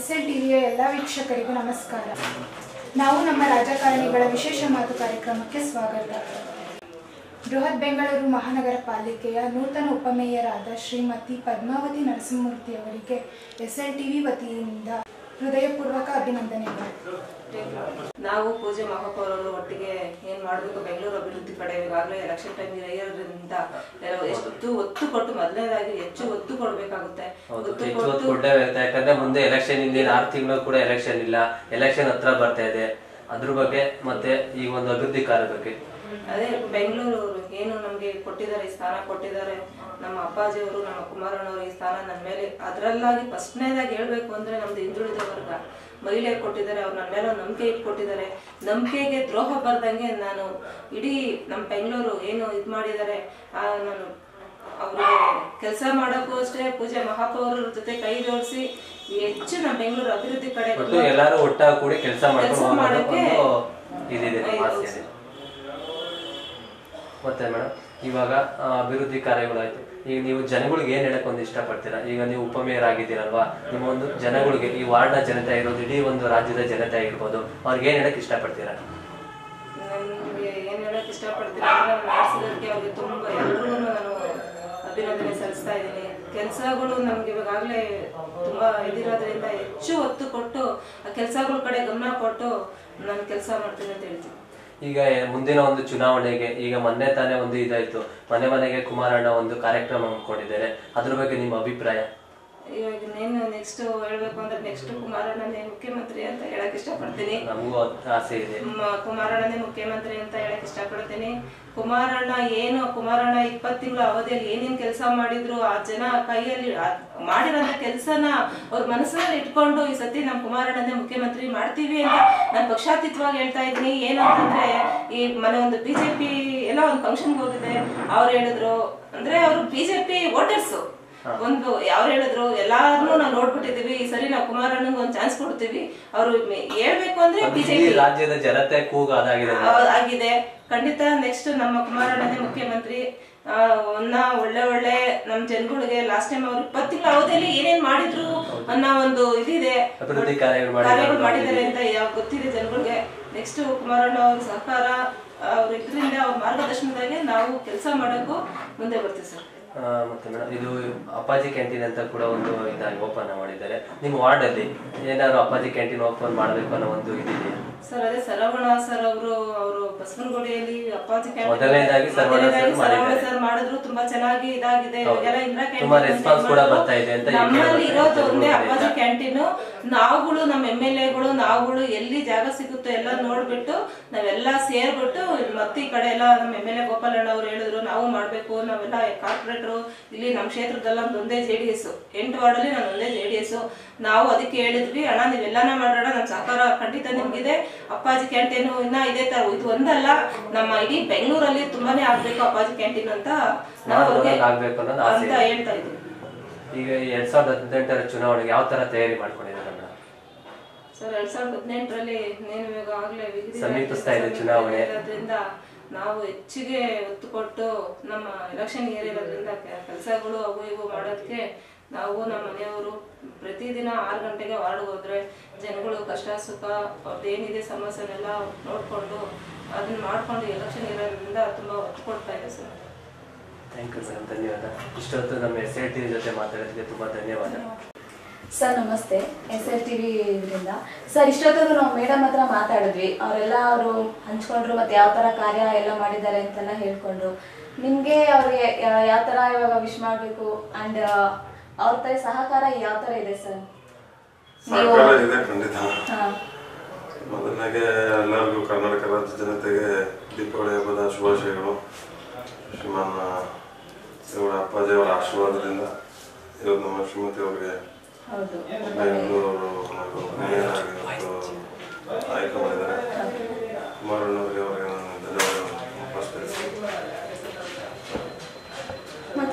S L ಟಿವಿಯ ಎಲ್ಲ ವೀಕ್ಷಕರಿಗೂ ನಮಸ್ಕಾರ ನಾವು ನಮ್ಮ ರಾಜಕಾರಣಿಗಳ ವಿಶೇಷ ಮಾತು ಕಾರ್ಯಕ್ರಮಕ್ಕೆ ಸ್ವಾಗತ ಬೃಹತ್ ಬೆಂಗಳೂರು ಮಹಾನಗರ ಪಾಲಿಕೆಯ ನೂತನ ಉಪಮೇಯರಾದ ಶ್ರೀಮತಿ ಪದ್ಮಾವತಿ ನರಸಿಂಹಮೂರ್ತಿ ಅವರಿಗೆ ಎಸ್ ಎಲ್ ಟಿವಿ ವತಿಯಿಂದ ಹೃದಯಪೂರ್ವಕ ಅಭಿನಂದನೆಗಳು ನಾವು ಪೂಜೆ ಮಹಾಪೌರರು ಒಟ್ಟಿಗೆ ಏನ್ ಮಾಡ್ಬೇಕು ಬೆಂಗಳೂರು ಅಭಿವೃದ್ಧಿ ಕಡೆ ಈಗಾಗಲೇ ಎಲೆಕ್ಷನ್ ಟೈಮ್ ಇರೋದ್ರಿಂದ ಎಲ್ಲ ಎಷ್ಟು ಒತ್ತು ಕೊಟ್ಟು ಮೊದಲನೇದಾಗಿ ಹೆಚ್ಚು ಒತ್ತು ಕೊಡ್ಬೇಕಾಗುತ್ತೆ ಹೌದು ಒತ್ತು ಹೆಚ್ಚು ಹೊತ್ತು ಕೊಟ್ಟು ಕೊಡ್ಲೇಬೇಕು ಯಾಕಂದ್ರೆ ಮುಂದೆ ಎಲೆಕ್ಷನ್ ಇಂದಿನ ಆರು ತಿಂಗಳು ಕೂಡ ಎಲೆಕ್ಷನ್ ಇಲ್ಲ ಎಲೆಕ್ಷನ್ ಹತ್ರ ಬರ್ತಾ ಇದೆ ಅದ್ರ ಬಗ್ಗೆ ಮತ್ತೆ ಈ ಒಂದು ಅಭಿವೃದ್ಧಿ ಕಾರ್ಯ ಬಗ್ಗೆ ಅದೇ ಬೆಂಗಳೂರು ಏನು ನಮ್ಗೆ ಕೊಟ್ಟಿದ್ದಾರೆ ಈ ಸ್ಥಾನ ಕೊಟ್ಟಿದ್ದಾರೆ ನಮ್ಮ ಅಪ್ಪಾಜಿಯವರು ನಮ್ಮ ಕುಮಾರಣ್ಣವರು ಈ ಸ್ಥಾನ ನನ್ನ ಮೇಲೆ ಅದರಲ್ಲಾಗಿ ಫಸ್ಟ್ನೇದಾಗಿ ಹೇಳ್ಬೇಕು ಅಂದ್ರೆ ನಮ್ದು ಹಿಂದುಳಿದ ವರ್ಗ ಮಹಿಳೆಯರು ಕೊಟ್ಟಿದ್ದಾರೆ ಅವ್ರು ನನ್ನ ಮೇಲೆ ಒಂದು ನಂಬಿಕೆ ಇಟ್ಕೊಟ್ಟಿದ್ದಾರೆ ನಂಬಿಕೆಗೆ ದ್ರೋಹ ಬರ್ದಂಗೆ ನಾನು ಇಡೀ ನಮ್ಮ ಬೆಂಗಳೂರು ಏನು ಇದು ಮಾಡಿದ್ದಾರೆ ಆ ನಾನು ಅವ್ರಿಗೆ ಕೆಲಸ ಮಾಡೋಕ್ಕೂ ಅಷ್ಟೇ ಪೂಜೆ ಮಹಾಪೌರರ ಜೊತೆ ಕೈ ಜೋಡಿಸಿ ಹೆಚ್ಚು ನಮ್ಮ ಬೆಂಗಳೂರು ಅಭಿವೃದ್ಧಿ ಕಡೆ ಒಟ್ಟು ಎಲ್ಲಾರು ಒಟ್ಟಾಗಿ ಕೂಡಿ ಕೆಲಸ ಕೆಲ್ಸ ಮಾಡ್ಕೊಂಡು ಮಾಡಕ್ಕೆ ಒಂದು ಇದಿದೆ ಐದು ಆಸೆ ಇದೆ ಮತ್ತೆ ಮೇಡಮ್ ಇವಾಗ ಆ, ಅಭಿವೃದ್ಧಿ ಕಾರ್ಯಗಳಾಯ್ತು ಈಗ ನೀವು ಜನಗಳಿಗೆ ಏನ್ ಹೇಳಕ್ ಒಂದು ಇಷ್ಟಪಡ್ತೀರಾ ಈಗ ನೀವು ಉಪಮೇಯರ್ ಆಗಿದ್ದೀರಲ್ವಾ ನಿಮ್ಮ ಒಂದು ಜನಗಳಿಗೆ ಈ ವಾರ್ಡ್ನ ಜನತೆ ಆಗಿರೋದು ಇಡೀ ಒಂದು ರಾಜ್ಯದ ಜನತೆ ಆಗಿರ್ಬೋದು ಅವ್ರಿಗೆ ಏನ್ ಹೇಳಕ್ ಇಷ್ಟಪಡ್ತೀರಾ ನನಗೆ ಏನು ಹೇಳಕ್ ಇಷ್ಟಪಡ್ತೀನಿ ಅಂದ್ರೆ ನಾನು ಮಾಡಿಸಿದಕ್ಕೆ ಅವ್ರಿಗೆ ತುಂಬ ಎಲ್ರಿಗೂ ನಾನು ಅಭಿನಂದನೆ ಸಲ್ಲಿಸ್ತಾ ಇದ್ದೀನಿ ಕೆಲಸಗಳು ನಮ್ಗೆ ಇವಾಗಲೇ ತುಂಬ ಇದಿರೋದ್ರಿಂದ ಹೆಚ್ಚು ಒತ್ತು ಕೊಟ್ಟು ಆ ಕೆಲಸಗಳ ಕಡೆ ಗಮನ ಕೊಟ್ಟು ನಾನು ಕೆಲಸ ಮಾಡ್ತೀನಿ ಅಂತ ಹೇಳ್ತೀನಿ ಈಗ ಮುಂದಿನ ಒಂದು ಚುನಾವಣೆಗೆ ಈಗ ಮೊನ್ನೆ ತಾನೇ ಒಂದು ಇದಾಯ್ತು ಮನೆ ಮನೆಗೆ ಕುಮಾರಣ್ಣ ಒಂದು ಕಾರ್ಯಕ್ರಮ ಹಮ್ಮಿಕೊಂಡಿದ್ದಾರೆ ಅದ್ರ ಬಗ್ಗೆ ನಿಮ್ಮ ಅಭಿಪ್ರಾಯ ಇವಾಗ ಇನ್ನೇನು ನೆಕ್ಸ್ಟ್ ಹೇಳ್ಬೇಕು ಅಂದ್ರೆ ನೆಕ್ಸ್ಟ್ ಕುಮಾರಣ್ಣನೇ ಮುಖ್ಯಮಂತ್ರಿ ಅಂತ ಹೇಳಕ್ ಇಷ್ಟಪಡ್ತೀನಿ ನಮಗೂ ಅದ್ ಆಸೆ ಇದೆ ಮ- ಕುಮಾರಣ್ಣನೇ ಮುಖ್ಯಮಂತ್ರಿ ಅಂತ ಹೇಳಕ್ ಇಷ್ಟಪಡ್ತೀನಿ ಕುಮಾರಣ್ಣ ಏನು ಕುಮಾರಣ್ಣ ಇಪ್ಪತ್ತು ತಿಂಗಳ ಅವಧಿಯಲ್ಲಿ ಏನೇನ್ ಕೆಲಸ ಮಾಡಿದ್ರು ಆ ಜನ ಕೈಯಲ್ಲಿ ಆ- ಮಾಡಿರೋಂಥ ಕೆಲಸನ ಅವ್ರ ಮನಸ್ಸಲ್ಲಿ ಇಟ್ಕೊಂಡು ಈ ಸತಿ ನಮ್ಮ ಕುಮಾರಣ್ಣನೇ ಮುಖ್ಯಮಂತ್ರಿ ಮಾಡ್ತೀವಿ ಅಂತ ನಾನು ಪಕ್ಷಾತೀತವಾಗಿ ಹೇಳ್ತಾ ಇದ್ದೀನಿ ಏನಂತಂದ್ರೆ ಈ ಮನೆ ಒಂದು ಬಿಜೆಪಿ ಎಲ್ಲ ಒಂದು ಫಂಕ್ಷನ್ಗೆ ಹೋಗಿದೆ ಅವ್ರು ಹೇಳಿದ್ರು ಅಂದ್ರೆ ಅವರು ಬಿಜೆಪಿ ವೋಟರ್ಸು ಒಂದು ಯಾರು ಹೇಳಿದ್ರು ಎಲ್ಲಾರನ್ನೂ ನಾವು ನೋಡ್ಬಿಟ್ಟಿದೀವಿ ಈ ಸರಿ ನಾವು ಕುಮಾರಣ್ಣಂಗೆ ಒಂದು ಚಾನ್ಸ್ ಕೊಡ್ತೀವಿ ಅವರು ಹೇಳ್ಬೇಕು ಅಂದ್ರೆ ಇಡೀ ಬಿಜೆಪಿ ರಾಜ್ಯದ ಜನತೆ ಕೂಗು ಅದಾಗಿದೆ ಆಗಿದೆ ಖಂಡಿತ ನೆಕ್ಸ್ಟ್ ನಮ್ಮ ಕುಮಾರಣ್ಣನೇ ಮುಖ್ಯಮಂತ್ರಿ ಆ, ಅವನ್ನ ಒಳ್ಳೆ ಒಳ್ಳೆ ನಮ್ಮ ಜನಗಳಿಗೆ ಲಾಸ್ಟ್ ಟೈಮ್ ಅವ್ರು ಇಪ್ಪತ್ತು ತಿಂಗಳ ಅವಧಿಯಲ್ಲಿ ಏನೇನ್ ಮಾಡಿದ್ರು ಅನ್ನೋ ಒಂದು ಇದಿದೆ ಅಭಿವೃದ್ಧಿ ಕಾರ್ಯಗಳು ಮಾಡಿದ್ದಾರೆ ಕಾರ್ಯಗಳು ಮಾಡಿದ್ದಾರೆ ಅಂತ ಯಾವ ಗೊತ್ತಿದೆ ಜನಗಳಿಗೆ ನೆಕ್ಸ್ಟ್ ಕುಮಾರಣ್ಣ ಅವ್ರ ಸಹಕಾರ ಅವ್ರ ಇದರಿಂದ ಅವ್ರ ಮಾರ್ಗದರ್ಶನದಾಗೆ ನಾವು ಕೆಲಸ ಮಾಡೋಕ್ಕೂ ಮುಂದೆ ಬರ್ತೀವಿ ಸರ್ ಆ, ಮತ್ತೆ ಮೇಡಮ್ ಇದು ಅಪ್ಪಾಜಿ ಕ್ಯಾಂಟೀನ್ ಅಂತ ಕೂಡ ಒಂದು ಇದಾಗಿ ಓಪನ್ ಮಾಡಿದ್ದಾರೆ ನಿಮ್ಮ ವಾರ್ಡ್ ಅಲ್ಲಿ ಏನಾದ್ರು ಅಪ್ಪಾಜಿ ಕ್ಯಾಂಟೀನ್ ಓಪನ್ ಮಾಡ್ಬೇಕು ಅನ್ನೋ ಒಂದು ಇದಿದೆಯಾ ಸರ್ ಅದೇ ಸರವಣ ಸರ್ ಅವರು ಅವರು ಬಸವನಗುಡಿಯಲ್ಲಿ ಅಪ್ಪಾಜಿ ಕ್ಯಾಂಟೀನ್ ಮೊದಲನೇದಾಗಿ ಸರವಣ ಮೊದಲನೇದಾಗಿ ಸರ್ ಮಾಡಿದ್ದಾರೆ. ಸರವಣ ಸರ್ ಮಾಡಿದ್ರು ತುಂಬಾ ಚೆನ್ನಾಗಿ ಇದಾಗಿದೆ ಹೌದು. ಇವಾಗೆಲ್ಲ ಇಂದಿರಾ ತುಂಬಾ ಕ್ಯಾಂಟೀನ್ response ಕೂಡ ಬರ್ತಾ ಇದೆ ಅಂತ ಈಗ ನಮ್ಮಲ್ಲಿ ಕೇಳ್ತಾ ಇರೋದು ಇದ್ದೀನಿ. ಒಂದೇ ಜನಗಳು ಅಪ್ಪಾಜಿ ಕಡೆಯಿಂದ. ಕ್ಯಾಂಟೀನ್ ನಾವುಗಳು ನಮ್ಮ ಎಮ್ ಎಲ್ ಎಗಳು ನಾವುಗಳು ಎಲ್ಲಿ ಜಾಗ ಸಿಗುತ್ತೋ ಎಲ್ಲ ನೋಡ್ಬಿಟ್ಟು ನಾವೆಲ್ಲ ಸೇರ್ಬಿಟ್ಟು ಮತ್ತೆ ಈ ಕಡೆ ಎಲ್ಲ ನಮ್ಮ ಎಮ್ ಎಲ್ ಎ ಗೋಪಾಲಣ್ಣ ಅವ್ರು ಹೇಳಿದ್ರು ನಾವು ಮಾಡ್ಬೇಕು ನಾವೆಲ್ಲ ಕಾರ್ಪೊರೇಟ್ರು ಇಲ್ಲಿ ನಮ್ಮ ಕ್ಷೇತ್ರದಲ್ಲ ನಮ್ದು ಒಂದೇ ಜೆ ಡಿ ಎಸ್ ಎಂಟು ವಾರ್ಡಲ್ಲಿ ನಾನು ಒಂದೇ ಜೆ ಡಿ ಎಸ್ ನಾವು ಅದಕ್ಕೆ ಹೇಳಿದ್ವಿ ಅಣ್ಣ ನೀವೆಲ್ಲಾನ ಮಾಡೋಣ ನಮ್ಮ ಸಹಕಾರ ಖಂಡಿತ ನಿಮ್ಗಿದೆ ಅಪ್ಪಾಜಿ ಕ್ಯಾಂಟೀನು ಇನ್ನ ಇದೇ ತರ ಇದು ಒಂದಲ್ಲ ನಮ್ಮ ಇಡೀ ಬೆಂಗಳೂರಲ್ಲಿ ತುಂಬಾನೇ ಆಗ್ಬೇಕು ಅಪ್ಪಾಜಿ ಕ್ಯಾಂಟೀನ್ ಅಂತ ನಾವು ಅವ್ರಿಗೆ ಮಾಡ್ಬೋದಾಗ್ ಆಗ್ಬೇಕು ಅನ್ನೋದು ಆಸೆ ಅಂತ ಇದೆ. ಹೇಳ್ತಾ ಇದ್ವಿ ಈಗ ಎರಡ್ ಸಾವಿರದ ಹದಿನೆಂಟರ ಚುನಾವಣೆಗೆ ಯಾವ ತರ ತಯಾರಿ ಮಾಡ್ಕೊಂಡಿದ್ದಾರೆ ಮೇಡಮ್ ಸರ್ ಎರಡ್ ಸಾವಿರದ ಹದಿನೆಂಟರಲ್ಲಿ ನೇನು ಇವಾಗ ಆಗ್ಲೇ ವಿಧಿ ಸಮೀಪಿಸ್ತಾ ಇದೆ ಚುನಾವಣೆ. ಇರೋದ್ರಿಂದ ನಾವು ಹೆಚ್ಚಿಗೆ ಒತ್ತು ಕೊಟ್ಟು ನಮ್ಮ ಎಲೆಕ್ಷನ್ ಏರಿರೋದ್ರಿಂದ ಕೆಲಸಗಳು ಅವು ಇವು ಮಾಡೋದಕ್ಕೆ ನಾವು ನಮ್ಮ ಮನೆಯವರು ಪ್ರತಿದಿನ ಆರು ಗಂಟೆಗೆ ವಾರ್ಡ್ಗೆ ಹೋದ್ರೆ ಜನಗಳು ಕಷ್ಟ ಸುಖ ಅವ್ರದ್ದೇನಿದೆ ಸಮಸ್ಯೆನೆಲ್ಲ ನೋಡ್ಕೊಂಡು ಅದನ್ನ ಮಾಡ್ಕೊಂಡು ಎಲೆಕ್ಷನ್ ಇರೋದ್ರಿಂದ ತುಂಬಾ ಒತ್ತು ಕೊಡ್ತಾ ಇದೆ ಸರ್ ಥ್ಯಾಂಕ್ ಯು ಮೇಡಮ್ ಧನ್ಯವಾದ ಇಷ್ಟೊತ್ತು ನಮ್ಮ ಎಸ್ ಎಲ್ ಟಿ ಜೊತೆ ಮಾತಾಡೋದಕ್ಕೆ ತುಂಬಾ ಧನ್ಯವಾದ ಸರ್ ನಮಸ್ತೆ ಎಸ್ ಎಲ್ ಟಿ ವಿ ಇದರಿಂದ ಸರ್ ಇಷ್ಟೊತ್ತಿಗೂ ನಾವು ಮೇಡಮ್ ಹತ್ರ ಮಾತಾಡಿದ್ವಿ ಅವರೆಲ್ಲ ಅವರು ಹಂಚ್ಕೊಂಡ್ರು ಮತ್ತೆ ಯಾವ ಥರ ಕಾರ್ಯ ಎಲ್ಲ ಮಾಡಿದ್ದಾರೆ ಅಂತೆಲ್ಲ ಹೇಳ್ಕೊಂಡ್ರು ನಿಮಗೆ ಅವ್ರಿಗೆ ಯಾ- ಯಾವ ಥರ ಇವಾಗ ವಿಶ್ ಮಾಡಬೇಕು ಆ್ಯಂಡ್ ಅವ್ರ ತರ ಸಹಕಾರ ಯಾವ ಥರ ಇದೆ ಸರ್ ನೀವು ಸಹಕಾರ ಇದೆ ಖಂಡಿತ ಹಾಂ ಮೊದಲನೇಗೆ ಎಲ್ಲರಿಗೂ ಕರ್ನಾಟಕ ರಾಜ್ಯ ಜನತೆಗೆ ದೀಪಾವಳಿ ಹಬ್ಬದ ಶುಭಾಶಯಗಳು ಶ್ರೀಮಾನ್ ಇವರ ಅಪ್ಪಾಜಿ ಅವರ ಆಶೀರ್ವಾದದಿಂದ ಇವತ್ತು ನಮ್ಮ ಶ್ರೀಮತಿ ಅವರಿಗೆ ಹೌದು ಬೆಂಗಳೂರು ಹಾಗೂ ಮೇಯರಾಗಿ ಇವತ್ತು ಆಯ್ಕೆ ಮಾಡಿದ್ದಾರೆ ಕುಮಾರಣ್ಣವರಿಗೆ ಅವರಿಗೆ ನಾನು ಧನ್ಯವಾದಗಳನ್ನು ನಮಸ್ಕರಿಸ್ತೀನಿ ಮತ್ತೆ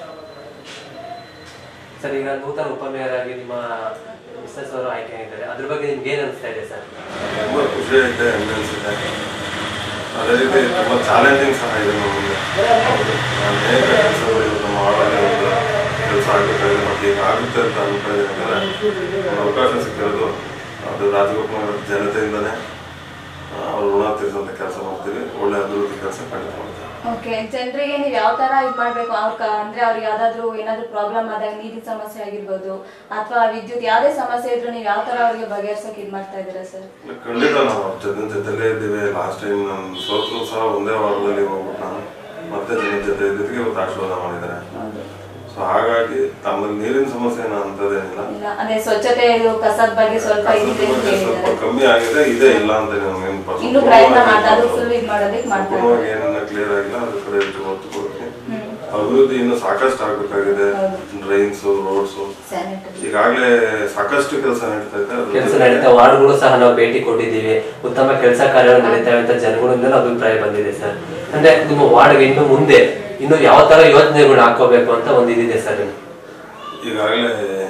ಸರ್ ಈಗ ನೂತನ ಉಪಮೇಯರ್ ಆಗಿ ನಿಮ್ಮ ಮಿಸ್ಸಸ್ ಅವರು ಆಯ್ಕೆ ಆಗಿದ್ದಾರೆ ಅದ್ರ ಬಗ್ಗೆ ನಿಮ್ಗೆ ಏನ್ ಅನಿಸ್ತಾ ಇದೆ ಸರ್ ತುಂಬ ಖುಷಿ ಐತೆ ಹೆಮ್ಮೆ ಅನಿಸಿದೆ ಅದೇ ರೀತಿ ತುಂಬ ಚಾಲೆಂಜಿಂಗ್ ಸಹ ಇದೆ ನಮ್ಮ ಮುಂದೆ ನಾನು ಹೇಗೆ ಕೆಲಸ ನಮ್ಮ ಆಡಳಿತ ಕೆಲಸ ಕೆಲಸ ಆಗಬೇಕಾಗಿದೆ ಮತ್ತೆ ಈಗ ಆಗುತ್ತೆ ಅಂತ ಅನ್ಕೊಂಡಿದ್ದೀನಿ ಒಂದು ಅವಕಾಶ ಸಿಕ್ಕಿರೋದು ಅದು ರಾಜಗೋಪಾಲ್ ನಗರದ ಜನತೆಯಿಂದನೇ ಆ, ಅವ್ರ ಋಣ ತೀರಿಸುವಂಥ ಕೆಲಸ ಮಾಡ್ತೀವಿ ಒಳ್ಳೆ ಅಭಿವೃದ್ಧಿ ಕೆಲಸ ಖಂಡಿತ ಮಾಡ್ತೀವಿ ಓಕೆ ಜನರಿಗೆ ನೀವು ಯಾವ ತರ ಇದು ಮಾಡ್ಬೇಕು ಅವ್ರ ಕ- ಅಂದ್ರೆ ಅವ್ರಿಗೆ ಯಾವ್ದಾದ್ರು ಏನಾದ್ರು ಪ್ರಾಬ್ಲಮ್ ಆದಾಗ ನೀರಿನ ಸಮಸ್ಯೆ ಆಗಿರ್ಬೋದು ಅಥವಾ ವಿದ್ಯುತ್ ಯಾವುದೇ ಸಮಸ್ಯೆ ಇದ್ರು ನೀವು ಯಾವ ತರ ಅವ್ರಿಗೆ ಬಗೆಹರ್ಸಕ್ ಇದು ಮಾಡ್ತಾ ಇದ್ದೀರಾ ಸರ್ ಇಲ್ಲ, ಖಂಡಿತ ನಾವು ಅವ್ರ ಜನ ಜೊತೆಲೇ ಇದ್ದೀವಿ ಲಾಸ್ಟ್ ಟೈಮ್ ನಾನು ಸೋತ್ರು ಸಹ ಒಂದೇ ವಾರದಲ್ಲಿ ಹೋಗ್ಬಿಟ್ಟು ನಾನು ಮತ್ತೆ ಜನ ಜೊತೆ ಇದ್ದಿದ್ದಕ್ಕೆ ಇವತ್ತು ಆಶೀರ್ವಾದ ಮಾಡಿದ್ದಾರೆ ಸೊ ಹಾಗಾಗಿ ನಮ್ಮಲ್ಲಿ ನೀರಿನ ಸಮಸ್ಯೆ ಏನೋ ಅಂಥದ್ದೇನಿಲ್ಲ ಇಲ್ಲ ಅದೇ ಸ್ವಚ್ಛತೆ ಇದು ಕಸದ ಬಗ್ಗೆ ಸ್ವಲ್ಪ ಇದಿದೆ ಅಂತ ಕಸದ ಸ್ವಲ್ಪ ಹೇಳಿದ್ದಾರೆ ಕಮ್ಮಿ ಆಗಿದೆ ಇದೆ ಇಲ್ಲ ಅಂತ ನಮ್ಗೇನು ಪ- ಇನ್ನು ಪ್ರಯತ್ನ ಮಾಡ್ತಾ ಅದು ಫುಲ್ ಇದು ಮಾಡೋದಕ್ಕೆ ಮಾಡ್ತಾ ಸಂಪೂರ್ಣವಾಗಿ ಏನೇನ ಕ್ಲಿಯರ್ ಆಗಿಲ್ಲ ಅದ್ರ ಕಡೆ ಹೆಚ್ಚು ಒತ್ತು ಕೊಡ್ತೀನಿ ಅಭಿವೃದ್ಧಿ ಇನ್ನು ಸಾಕಷ್ಟು ಆಗ್ಬೇಕಾಗಿದೆ ಡ್ರೈನ್ಸ್ ರೋಡ್ಸ್ ಸ್ಯಾನಿಟರಿ ಈಗಾಗಲೇ ಸಾಕಷ್ಟು ಕೆಲಸ ನಡೀತಾ ಇದೆ ಅದ್ರ ಕೆಲಸ ಜೊತೆಗೆ ನಡೀತಾ ವಾರ್ಡ್ಗಳು ಸಹ ನಾವು ಭೇಟಿ ಕೊಟ್ಟಿದ್ದೀವಿ ಉತ್ತಮ ಕೆಲಸ ಕಾರ್ಯಗಳು ನಡೀತಾವೆ ಅಂತ ಜನಗಳಿಂದ ಅಭಿಪ್ರಾಯ ಬಂದಿದೆ ಸರ್ ಅಂದ್ರೆ ನಿಮ್ಮ ವಾರ್ಡ್ಗೆ ಇನ್ನು ಮುಂದೆ ಇನ್ನು ಯಾವ ತರ ಯೋಜನೆಗಳು ಹಾಕೋಬೇಕು ಅಂತ ಒಂದು ಇದಿದೆ ಸರ್ ಈಗಾಗಲೇ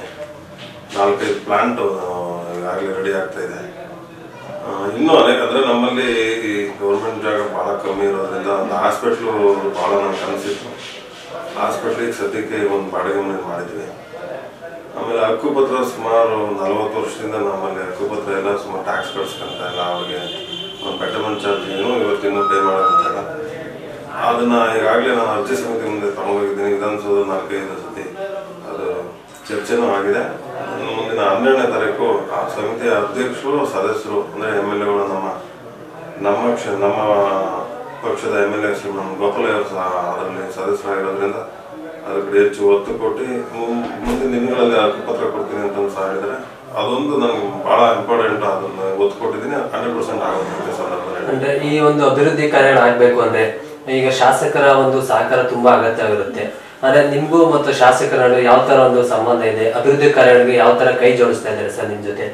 ನಾಲ್ಕೈದು ಪ್ಲಾಂಟ್ ಈಗಾಗಲೇ ರೆಡಿ ಆಗ್ತಾ ಇದೆ ಆ, ಇನ್ನೂ ಅನೇಕ ಅಂದ್ರೆ ನಮ್ಮಲ್ಲಿ ಈ ಗೌರ್ಮೆಂಟ್ ಜಾಗ ಬಹಳ ಕಮ್ಮಿ ಇರೋದ್ರಿಂದ ಒಂದು ಹಾಸ್ಪಿಟ್ಲು ಬಹಳ ನಂಗೆ ಕನಸಿತ್ತು ಹಾಸ್ಪಿಟ್ಲಿಗೆ ಸದ್ಯಕ್ಕೆ ಒಂದು ಬಾಡಿಗೆ ಮನೆ ಮಾಡಿದ್ವಿ ಆಮೇಲೆ ಹಕ್ಕುಪತ್ರ ಸುಮಾರು ನಲವತ್ತು ವರ್ಷದಿಂದ ನಮ್ಮಲ್ಲಿ ಹಕ್ಕುಪತ್ರ ಎಲ್ಲ ಸುಮಾರು ಟ್ಯಾಕ್ಸ್ ಕಟ್ಸ್ಕೊಂತ ಇಲ್ಲ ಅವ್ರಿಗೆ ಒಂದು ಬೆಟರ್ಮೆಂಟ್ ಚಾರ್ಜ್ ಏನು ಇವತ್ತಿನ್ನೂ ಪೇ ಮಾಡೋಕ್ಕಾಗಲ್ಲ ಅದನ್ನ ಈಗಾಗಲೇ ನಾನು ಅರ್ಜಿ ಸಮಿತಿ ಮುಂದೆ ತಗೊಂಡೋಗಿದ್ದೀನಿ ವಿಧಾನಸೌಧ ನಾಲ್ಕೈದು ಸತಿ ಅದು ಚರ್ಚೆನೂ ಆಗಿದೆ ಇನ್ನು ಮುಂದಿನ ಹನ್ನೆರಡನೇ ತಾರೀಕು ಆ ಸಮಿತಿಯ ಅಧ್ಯಕ್ಷರು ಸದಸ್ಯರು ಅಂದರೆ ಎಮ್ ಎಲ್ ಎಗಳು ನಮ್ಮ ನಮ್ಮ ಕ್ಷ ನಮ್ಮ ಪಕ್ಷದ ಎಮ್ ಎಲ್ ಎ ಶ್ರೀಮನ್ ಗೋಪಾಲ ಅವರು ಸಹ ಅದರಲ್ಲಿ ಸದಸ್ಯರಾಗಿರೋದ್ರಿಂದ ಅದ್ರ ಕಡೆ ಹೆಚ್ಚು ಒತ್ತು ಕೊಟ್ಟು ಮುಂ- ಮುಂದಿನ ದಿನಗಳಲ್ಲಿ ಹಕ್ಕುಪತ್ರ ಕೊಡ್ತೀನಿ ಅಂತ ಸಹ ಹೇಳಿದ್ದಾರೆ ಅದೊಂದು ನನಗೆ ಬಹಳ ಇಂಪಾರ್ಟೆಂಟ್ ಅದನ್ನು ಒತ್ತು ಕೊಟ್ಟಿದ್ದೀನಿ ಹಂಡ್ರೆಡ್ ಪರ್ಸೆಂಟ್ ಆಗುತ್ತೆ ಈ ಸಂದರ್ಭದಲ್ಲಿ ಅಂದ್ರೆ ಈ ಒಂದು ಅಭಿವೃದ್ಧಿ ಕಾರ್ಯಗಳು ಆಗ್ಬೇಕು ಅಂದ್ರೆ ಈಗ ಶಾಸಕರ ಒಂದು ಸಹಕಾರ ತುಂಬಾ ಅಗತ್ಯವಿರುತ್ತೆ ಅಂದ್ರೆ ನಿಮ್ಗೂ ಮತ್ತು ಶಾಸಕರ ನಡುವೆ ಯಾವ ತರ ಒಂದು ಸಂಬಂಧ ಇದೆ ಅಭಿವೃದ್ಧಿ ಕಾರ್ಯಗಳಿಗೆ ಯಾವ ತರ ಕೈ ಜೋಡಿಸ್ತಾ ಇದ್ದಾರೆ ಸರ್ ನಿಮ್ ಜೊತೆ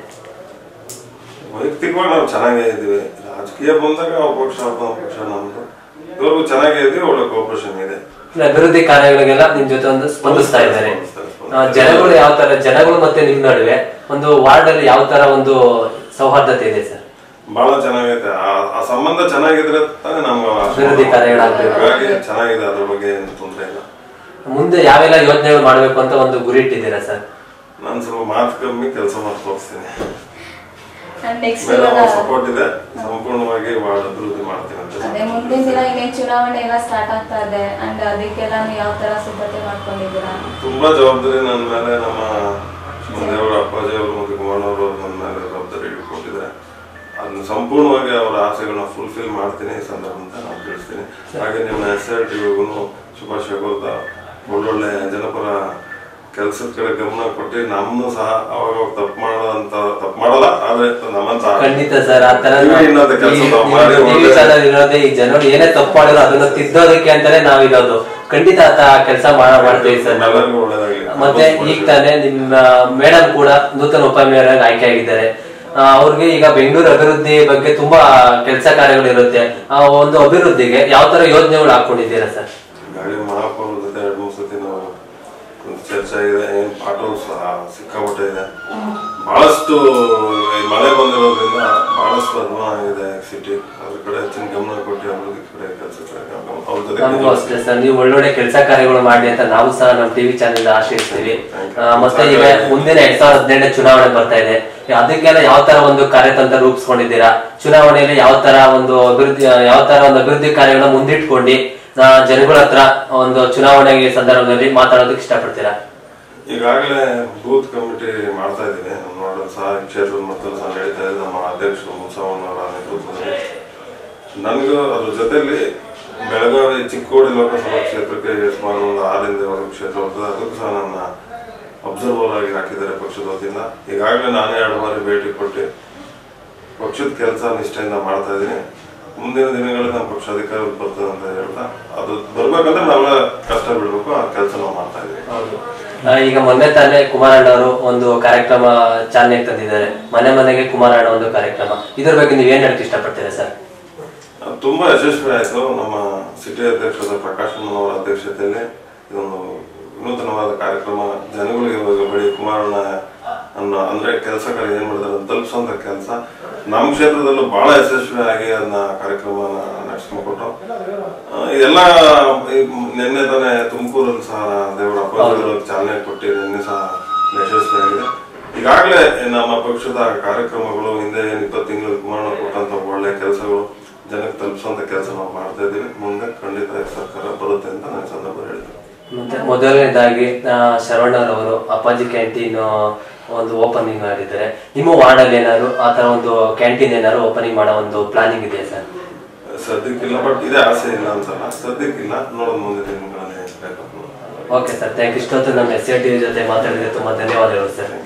ವೈಯಕ್ತಿಕವಾಗಿ ನಾವು ಚೆನ್ನಾಗೇ ಇದ್ದೀವಿ ರಾಜಕೀಯ ಬಂದಾಗ ಅವ್ರ ಪಕ್ಷ ಅವ್ರ ಪಕ್ಷ ನಮ್ದು ಇವ್ರಿಗೂ ಚೆನ್ನಾಗೇ ಇದ್ದೀವಿ ಒಳ್ಳೆ ಕೋಪರೇಷನ್ ಇದೆ ಅಂದ್ರೆ ಅಭಿವೃದ್ಧಿ ಕಾರ್ಯಗಳಿಗೆಲ್ಲ ನಿಮ್ ಜೊತೆ ಒಂದು ಸ್ಪಂದಿಸ್ತಾ ಇದ್ದಾರೆ ಸ್ಪಂದಿಸ್ತಾರೆ, ಆ, ಜನಗಳು ಯಾವ ತರ ಜನಗಳು ಮತ್ತೆ ನಿಮ್ ನಡುವೆ ಒಂದು ವಾರ್ಡ್ ಅಲ್ಲಿ ಯಾವ ತರ ಒಂದು ಸೌಹಾರ್ದತೆ ಇದೆ ಸರ್ ಬಹಳ ಚೆನ್ನಾಗೈತೆ ಆ- ಆ ಸಂಬಂಧ ಚೆನ್ನಾಗಿದ್ರೆ ತಾನೇ ನಮ್ಗೆ ಆ ಅಭಿವೃದ್ಧಿ ಕಾರ್ಯಗಳಾಗ್ಬೇಕು. ಹಾಗಾಗಿ ಚೆನ್ನಾಗಿದೆ ಅದ್ರ ಬಗ್ಗೆ ಏನು ತೊಂದರೆ ಇಲ್ಲ ಮುಂದೆ ಯಾವೆಲ್ಲ ಯೋಜನೆಗಳು ಮಾಡ್ಬೇಕು ಅಂತ ಒಂದು ಗುರಿ ಇಟ್ಟಿದ್ದೀರಾ ಸರ್ ನಾನು ಸ್ವಲ್ಪ ಮಾತು ಕಮ್ಮಿ ಕೆಲಸ ಮಾಡಿ ತೋರಿಸ್ತೀನಿ ನೆಕ್ಸ್ಟ್ ಮೇಡಮ್ ಇವಾಗ ಸಪೋರ್ಟ್ ಇದೆ ಸಂಪೂರ್ಣವಾಗಿ ವಾರ್ಡ್ ಅಭಿವೃದ್ಧಿ ಮಾಡ್ತೀನಿ ಅಂತ ಅದೇ ಮುಂದಿನ ದಿನ ಇನ್ನೇನು ಚುನಾವಣೆ ಎಲ್ಲ ಸ್ಟಾರ್ಟ್ ಆಗ್ತಾ ಇದೆ ಅಂಡ್ ಅದಕ್ಕೆಲ್ಲ ನೀವು ಯಾವ ತರ ಸಿದ್ಧತೆ ಮಾಡ್ಕೊಂಡಿದ್ದೀರಾ ತುಂಬಾ ಜವಾಬ್ದಾರಿ ನನ್ನ ಮೇಲೆ ನಮ್ಮ ದೇವರ ಅಪ್ಪಾಜಿ ಅವರು ಮತ್ತು ಕುಮಾರನವರು ನನ್ನ ಮೇಲೆ ಜವಾಬ್ದಾರಿ ಕೊಟ್ಟಿದ್ದಾರೆ ಅದನ್ನ ಸಂಪೂರ್ಣವಾಗಿ ಅವರ ಆಸೆಗಳನ್ನ ಫುಲ್ಫಿಲ್ ಮಾಡ್ತೀನಿ ಈ ಸಂದರ್ಭ ಅಂತ ನಾನು ತಿಳಿಸ್ತೀನಿ ಹಾಗೆ ನಿಮ್ಮ ಎಸ್ ಆರ್ ಟಿವಿಗೂ ಶುಭಾಶಯ ಕೋರ್ತಾ ಒಳ್ಳೊಳ್ಳೆ ಜನಪರ ಕೆಲಸದ ಕಡೆ ಗಮನ ಕೊಟ್ಟು ನಮ್ಮನ್ನು ಸಹ ಅವಾಗ ತಪ್ಪು ಮಾಡೋದಂತ ತಪ್ಪು ಮಾಡಲ್ಲ ಆದ್ರೆ ನಮ್ಮಂತ ಖಂಡಿತ ಸರ್ ಆ ತರ ನೀವು ಇನ್ನೊಂದು ಕೆಲ್ಸ ತಾವು ಮಾಡಿ ಟಿವಿ ಒಳ್ಳೆ- ಚಾನಲ್ ಇರೋದೇ ಈ ಜನರು ಏನೇ ತಪ್ಪು ಮಾಡಿರೋ ಅದನ್ನ ತಿದ್ದೋದಕ್ಕೆ ಅಂತಾನೆ ನಾವಿರೋದು ಖಂಡಿತ ಆತ ಕೆಲಸ ಮಾಡ್ತೀವಿ ಸರ್ ನಾವು ಎಲ್ಲರಿಗೂ ಒಳ್ಳೇದಾಗ್ಲಿ ಮತ್ತೆ ಈಗ ತಾನೇ ನಿಮ್ಮ ಮೇಡಮ್ ಕೂಡ ನೂತನ ಉಪಮೇಯರ್ ಆಯ್ಕೆ ಆಗಿದ್ದಾರೆ ಆ, ಅವ್ರಿಗೆ ಈಗ ಬೆಂಗಳೂರು ಅಭಿವೃದ್ಧಿ ಬಗ್ಗೆ ತುಂಬಾ ಕೆಲಸ ಕಾರ್ಯಗಳು ಇರುತ್ತೆ ಆ ಒಂದು ಅಭಿವೃದ್ಧಿಗೆ ಯಾವ ತರ ಯೋಜನೆಗಳು ಹಾಕೊಂಡಿದ್ದೀರಾ ಸರ್ ಗಾಳಿ ಮಹಾಪೌರ ಜೊತೆ ಎರಡು ಮೂರು ಸತಿ ನಾವು ಒಂದು ಚರ್ಚೆ ಆಗಿದೆ ಏನು ಪಾಠವು ಸಹ ಸಿಕ್ಕಾಪಟ್ಟೆ ಇದೆ ಬಹಳಷ್ಟು ಈ ಮಳೆ ಬಂದಿರೋದ್ರಿಂದ ಬಹಳಷ್ಟು ಅನುಮಾನ ಆಗಿದೆ ಸಿಟಿ ಅದ್ರ ಕಡೆ ಹೆಚ್ಚಿನ ಗಮನ ಕೊಟ್ಟು ಅಭಿವೃದ್ಧಿ ಕಡೆ ಕೆಲಸ ಅವ್ರ ನಮಗೂ ಜೊತೆ ಅಷ್ಟೇ ಸರ್ ನೀವು ಒಳ್ಳೊಳ್ಳೆ ಕೆಲಸ ಕಾರ್ಯಗಳು ಮಾಡಿ ಅಂತ ನಾವು ಸಹ ನಮ್ಮ ಟಿವಿ ಚಾನೆಲ್ ಆಶ್ರಯಿಸ್ತೀವಿ ಆ, ಮತ್ತೆ ಈಗ ಮುಂದಿನ ಎರಡ್ ಸಾವಿರದ ಹದಿನೆಂಟನೇ ಚುನಾವಣೆ ಬರ್ತಾ ಇದೆ ಅದಕ್ಕೆಲ್ಲ ಯಾವ ತರ ಒಂದು ಕಾರ್ಯತಂತ್ರ ರೂಪಿಸ್ಕೊಂಡಿದ್ದೀರಾ ಚುನಾವಣೆಯಲ್ಲಿ ಯಾವ ತರ ಒಂದು ಅಭಿವೃದ್ಧಿ ಯಾವ ತರ ಒಂದು ಅಭಿವೃದ್ಧಿ ಕಾರ್ಯಗಳನ್ನ ಮುಂದಿಟ್ಕೊಂಡು ಆ, ಜನಗಳ ಹತ್ರ ಒಂದು ಚುನಾವಣೆಗೆ ಸಂದರ್ಭದಲ್ಲಿ ಮಾತಾಡೋದಕ್ಕೆ ಇಷ್ಟಪಡ್ತೀರಾ ಈಗಾಗಲೇ ಬೂತ್ ಕಮಿಟಿ ಮಾಡ್ತಾ ಇದ್ದೀವಿ ನಮ್ಮ ನೋಡಲ್ ಸಹ ಈ ಕ್ಷೇತ್ರದ ಮಟ್ಟದಲ್ಲಿ ಸಹ ನಡೀತಾ ಇದೆ ನಮ್ಮ ಅಧ್ಯಕ್ಷರು ಮುನ್ಸವಣ್ಣವರ ನೇತೃತ್ವದಲ್ಲಿ ನನಗೂ ಅದ್ರ ಜೊತೆಲಿ ಬೆಳಗಾವಿ ಚಿಕ್ಕೋಡಿ ಲೋಕಸಭಾ ಕ್ಷೇತ್ರಕ್ಕೆ ಸುಮಾರು ಒಂದು ಆರಿಂದ ಏಳು ಕ್ಷೇತ್ರ ಬರ್ತದೆ ಅದಕ್ಕೂ ಸಹ ನನ್ನ ಅಬ್ಸರ್ವರ್ ಆಗಿ ಹಾಕಿದ್ದಾರೆ ಪಕ್ಷದ ವತಿಯಿಂದ ಈಗಾಗಲೇ ನಾನೇ ಎರಡು ಬಾರಿ ಭೇಟಿ ಕೊಟ್ಟು ಪಕ್ಷದ ಕೆಲಸ ನಿಷ್ಠೆಯಿಂದ ಮಾಡ್ತಾ ಇದ್ದೀನಿ ಮುಂದಿನ ದಿನಗಳಲ್ಲಿ ನಮ್ಮ ಪಕ್ಷ ಅಧಿಕಾರಕ್ಕೆ ಬರ್ತದೆ ಅಂತ ಹೇಳ್ತಾ ಅದು ಬರ್ಬೇಕಂದ್ರೆ ನಾವೆಲ್ಲ ಕಷ್ಟ ಬಿಡ್ಬೇಕು ಆ ಕೆಲಸ ನಾವು ಮಾಡ್ತಾ ಇದ್ದೀವಿ ಆ, ಈಗ ಮೊನ್ನೆ ತಾನೇ ಕುಮಾರಣ್ಣ ಅವರು ಒಂದು ಕಾರ್ಯಕ್ರಮ ಚಾಲನೆಗೆ ತಂದಿದ್ದಾರೆ ಮನೆ ಮನೆಗೆ ಕುಮಾರಣ್ಣ ಒಂದು ಕಾರ್ಯಕ್ರಮ ಇದ್ರ ಬಗ್ಗೆ ನೀವ್ ಏನ್ ಹೇಳಕ್ ಇಷ್ಟಪಡ್ತೀರಾ ಸರ್ ಅದು ತುಂಬಾ ಯಶಸ್ವಿ ಆಯಿತು ನಮ್ಮ ಸಿಟಿ ಅಧ್ಯಕ್ಷರಾದ ಪ್ರಕಾಶ್ ಅವರ ಅಧ್ಯಕ್ಷತೆಯಲ್ಲಿ ಇದೊಂದು ವಿನೂತನವಾದ ಕಾರ್ಯಕ್ರಮ ಜನಗಳಿಗೆ ಇವಾಗ ಬಳಿ ಕುಮಾರಣ್ಣ ಅನ್ನೋ ಅಂದ್ರೆ ಕೆಲಸ ಕಾರ್ಯ ಏನ್ ಮಾಡಿದಾರೆ ಅದನ್ನ ತಲುಪಿಸುವಂತ ಕೆಲಸ ನಮ್ಮ ಕ್ಷೇತ್ರದಲ್ಲೂ ಬಹಳ ಯಶಸ್ವಿಯಾಗಿ ಅದನ್ನ ಕಾರ್ಯಕ್ರಮ ಶ್ರಮ ಕೊಟ್ಟು ಆ, ಇದೆಲ್ಲ ಈ ನಿನ್ನೆ ತಾನೇ ತುಮಕೂರಲ್ಲಿ ಸಹ ದೇವರ ಅಪ್ಪಾಜಿಗಳು ಚಾಲನೆ ಕೊಟ್ಟು ನಿನ್ನೆ ಸಹ ಯಶಸ್ವಿಯಾಗಿದೆ ಈಗಾಗಲೇ ನಮ್ಮ ಪಕ್ಷದ ಕಾರ್ಯಕ್ರಮಗಳು ಹಿಂದೆ ಏನು ಇಪ್ಪತ್ತು ತಿಂಗಳು ಕುಮಾರಣ್ಣ ಕೊಟ್ಟಂತ ಒಳ್ಳೆ ಕೆಲಸಗಳು ಜನಕ್ಕೆ ತಲುಪಿಸುವಂತ ಕೆಲಸ ನಾವು ಮಾಡ್ತಾ ಇದ್ದೀವಿ ಮುಂದೆ ಖಂಡಿತ ಈ ಸರ್ಕಾರ ಬರುತ್ತೆ ಅಂತ ನಾನು ಈ ಸಂದರ್ಭ ಹೇಳ್ತೀನಿ ಮತ್ತೆ ಮೊದಲನೇದಾಗಿ ಆ, ಶರವಣ್ಣರವರು ಅಪ್ಪಾಜಿ ಕ್ಯಾಂಟೀನ್ ಒಂದು ಓಪನಿಂಗ್ ಮಾಡಿದ್ದಾರೆ ನಿಮ್ಮ ವಾರ್ಡಲ್ಲಿ ಏನಾದ್ರು ಆ ತರ ಒಂದು ಕ್ಯಾಂಟೀನ್ ಏನಾದ್ರು ಓಪನಿಂಗ್ ಮಾಡೋ ಒಂದು ಪ್ಲಾನಿಂಗ್ ಇದೆಯಾ ಸರ್ ಸದ್ಯಕ್ಕಿಲ್ಲ ಬಟ್ ಇದೇ ಆಸೆ ಇಲ್ಲ ಅನ್ಸಲ್ಲ ಸದ್ಯಕ್ಕಿಲ್ಲ ನೋಡೋದು ಮುಂದೆ ದಿನಗಳಲ್ಲಿ ಪ್ರಯತ್ನ ಮಾಡೋಣ. ಓಕೆ ಸರ್ ಥ್ಯಾಂಕ್ ಇಷ್ಟೊತ್ತು ನಮ್ಮ ಎಸ್ ಟಿ ಜೊತೆ ಮಾತಾಡಿದ್ರೆ ತುಂಬಾ ಧನ್ಯವಾದಗಳು ಸರ್